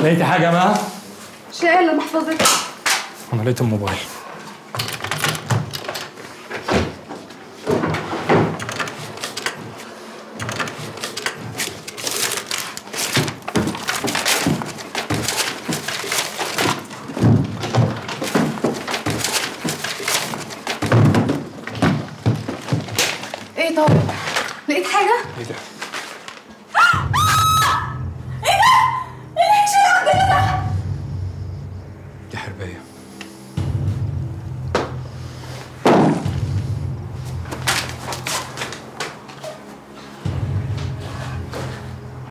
لقيتي حاجه ما شايله محفظتك انا لقيت الموبايل ايه طارق لقيت حاجه ايه ده